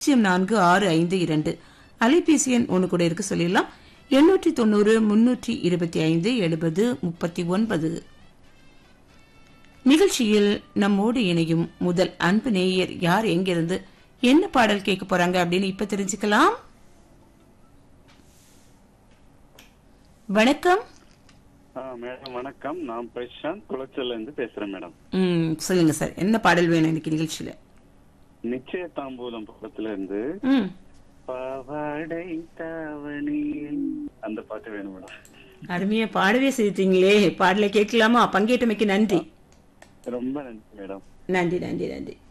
பூஜ்ஜியம் நான்கு ஆறு ஐந்து இரண்டு அலைபேசி எண் ஒன்று கூட இருக்கு சொல்லிடலாம் எண்ணூற்றி தொண்ணூறு முன்னூற்றி இருபத்தி ஐந்து எழுபது முப்பத்தி ஒன்பது நிகழ்ச்சியில் நம்மோடு இணையும் முதல் அன்பு நேயர் யார் எங்கிருந்து என்ன பாடல் கேட்க போறாங்க அப்படின்னு இப்ப தெரிஞ்சுக்கலாம் வணக்கம் ஆ, மேடம் வணக்கம் நான் பிரசாந்த் குளச்சல்ல இருந்து பேசுறேன் மேடம் ம் சொல்லுங்க சார் என்ன பாடல் வேணும் இன்னைக்கு நிகழ்ச்சியில நிச்சய தாம்பூலம் பக்கத்துல இருந்து ம் பாவாடை தாவணியில் அந்த பாட்டு வேணும் மேடம் அருமையா பாடவே செய்தீங்களே பாடலை கேட்கலாமா பங்கேற்றமைக்கு நன்றி ரொம்ப நன்றி மேடம் நன்றி நன்றி நன்றி